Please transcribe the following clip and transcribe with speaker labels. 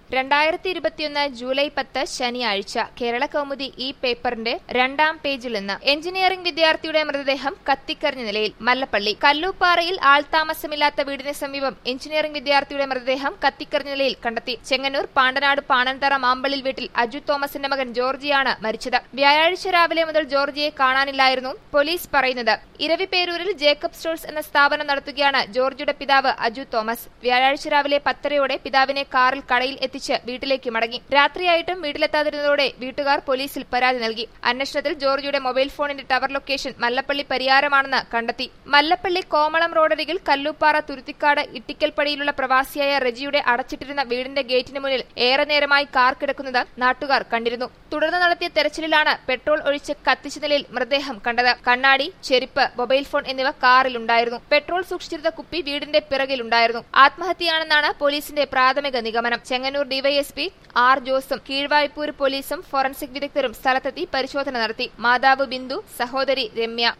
Speaker 1: രണ്ടായിരത്തി ഇരുപത്തിയൊന്ന് ജൂലൈ പത്ത് ശനിയാഴ്ച കേരള കൗമുദി ഈ പേപ്പറിന്റെ രണ്ടാം പേജിൽ നിന്ന് എഞ്ചിനീയറിംഗ് വിദ്യാർത്ഥിയുടെ മൃതദേഹം കത്തിക്കരിഞ്ഞ നിലയിൽ മല്ലപ്പള്ളി കല്ലൂപ്പാറയിൽ ആൾതാമസമില്ലാത്ത വീടിന് സമീപം എഞ്ചിനീയറിംഗ് വിദ്യാർത്ഥിയുടെ മൃതദേഹം കത്തിക്കരിഞ്ഞ നിലയിൽ കണ്ടെത്തി ചെങ്ങന്നൂർ പാണ്ടനാട് പാണൻതറ മാമ്പള്ളിൽ വീട്ടിൽ അജു തോമസിന്റെ മകൻ ജോർജിയാണ് മരിച്ചത് വ്യാഴാഴ്ച രാവിലെ മുതൽ ജോർജിയെ കാണാനില്ലായിരുന്നു പോലീസ് പറയുന്നത് ഇരവിപേരൂരിൽ ജേക്കബ് സ്റ്റോഴ്സ് എന്ന സ്ഥാപനം നടത്തുകയാണ് ജോർജിയുടെ പിതാവ് അജു തോമസ് വ്യാഴാഴ്ച രാവിലെ പത്തരയോടെ പിതാവിനെ കാറിൽ കടയിൽ എത്തിച്ച് വീട്ടിലേക്ക് മടങ്ങി രാത്രിയായിട്ടും വീട്ടിലെത്താതിരുന്നതോടെ വീട്ടുകാർ പോലീസിൽ പരാതി നൽകി അന്വേഷണത്തിൽ ജോർജിയുടെ മൊബൈൽ ഫോണിന്റെ ടവർ ലൊക്കേഷൻ മല്ലപ്പള്ളി പരിയാരമാണെന്ന് കണ്ടെത്തി മല്ലപ്പള്ളി കോമളം റോഡരികിൽ കല്ലൂപ്പാറ തുരുത്തിക്കാട് ഇട്ടിക്കൽപ്പടിയിലുള്ള പ്രവാസിയായ റെജിയുടെ അടച്ചിട്ടിരുന്ന വീടിന്റെ ഗേറ്റിന് മുന്നിൽ ഏറെ നേരമായി കാർ കിടക്കുന്നത് നാട്ടുകാർ കണ്ടിരുന്നു തുടർന്ന് നടത്തിയ തെരച്ചിലിലാണ് പെട്രോൾ ഒഴിച്ച് കത്തിച്ച നിലയിൽ മൃതദേഹം കണ്ടത് കണ്ണാടി ചെരുപ്പ് മൊബൈൽ ഫോൺ എന്നിവ കാറിലുണ്ടായിരുന്നു പെട്രോൾ സൂക്ഷിച്ചിരുന്ന കുപ്പി വീടിന്റെ പിറകിലുണ്ടായിരുന്നു ആത്മഹത്യയാണെന്നാണ് പോലീസിന്റെ പ്രാഥമിക നിഗമനം ചെങ്ങന്നൂർ ഡിവൈഎസ്പി ആർ ജോസും കീഴ്വായ്പൂർ പോലീസും ഫോറൻസിക് വിദഗ്ധരും സ്ഥലത്തെത്തി പരിശോധന നടത്തി മാതാവ് ബിന്ദു സഹോദരി രമ്യ